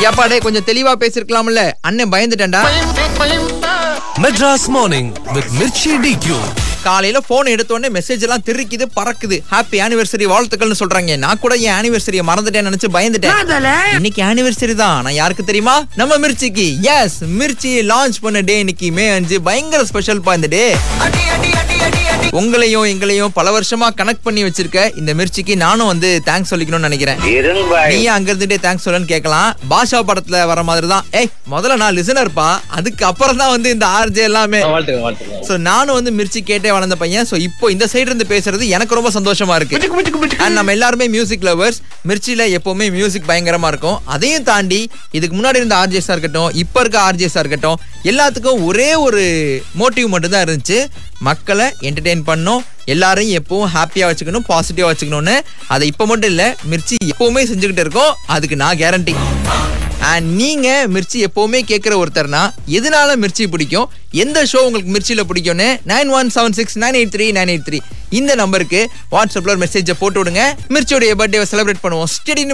ஏப்பாடே கொஞ்சம் தெளிவா பேசிருக்கலாம்ல அண்ணன் பயந்துட்டேன்டா Madras Morning with Mirchi DQ. காலையில போன் எடுத்த உடனே மெசேஜ் எல்லாம் திருக்குது பறக்குது ஹாப்பி ஆனிவர்சரி வாழ்த்துக்கள்னு சொல்றாங்க நான் கூட என் ஆனிவர்சரியை மறந்துட்டேன்னு நினைச்சு பயந்துட்டேன் இன்னைக்கு ஆனிவர்சரி தான் நான் யாருக்கு தெரியுமா நம்ம மிர்ச்சிக்கு எஸ் மிர்ச்சி லான்ச் பண்ண டே இன்னைக்கு மே அஞ்சு பயங்கர ஸ்பெஷல் பா இந்த டே உங்களையும் எங்களையும் பல வருஷமா கனெக்ட் பண்ணி வச்சிருக்க இந்த மிர்ச்சிக்கு நானும் வந்து தேங்க்ஸ் சொல்லிக்கணும்னு நினைக்கிறேன் இரும்பாய் நீ அங்க இருந்துட்டே தேங்க்ஸ் சொல்லன்னு கேட்கலாம் பாஷா படத்துல வர மாதிரி தான் ஏய் முதல்ல நான் லிசனர்ப்பா அதுக்கு அப்புறம் தான் வந்து இந்த ஆர்ஜே எல்லாமே வாழ்த்துக்கள் வாழ்த்துக்கள் சோ நானும் வந்து மிர்ச்சி கேட்டே வளர்ந்த பையன் சோ இப்போ இந்த சைடு இருந்து பேசுறது எனக்கு ரொம்ப சந்தோஷமா இருக்கு அண்ட் நம்ம எல்லாருமே மியூசிக் லவர்ஸ் மிர்ச்சில எப்பவுமே மியூசிக் பயங்கரமா இருக்கும் அதையும் தாண்டி இதுக்கு முன்னாடி இருந்த ஆர்ஜேஸா இருக்கட்டும் இப்ப இருக்க ஆர்ஜேஸா இருக்கட்டும் எல்லாத்துக்கும் ஒரே ஒரு மோட்டிவ் மட்டும் தான் இருந்துச்சு மக்களை என்டர்டெயின் பண்ணணும் எல்லாரையும் எப்பவும் ஹாப்பியா வச்சுக்கணும் பாசிட்டிவா வச்சுக்கணும்னு அதை இப்ப மட்டும் இல்ல மிர்ச்சி எப்பவுமே செஞ்சுக்கிட்டு இருக்கோம் அதுக்கு நான் கேரண்டி அண்ட் நீங்க மிர்ச்சி எப்பவுமே கேட்கிற ஒருத்தர்னா எதனால மிர்ச்சி பிடிக்கும் எந்த ஷோ உங்களுக்கு மிர்ச்சியில பிடிக்கும்னு nine one seven six nine eight three nine eight three இந்த நம்பருக்கு வாட்ஸ்அப்ல ஒரு மெசேஜை போட்டு விடுங்க மிர்ச்சியோடைய பர்த்டேவை செலிப்ரேட் பண்ணுவோம் ஸ்டெடி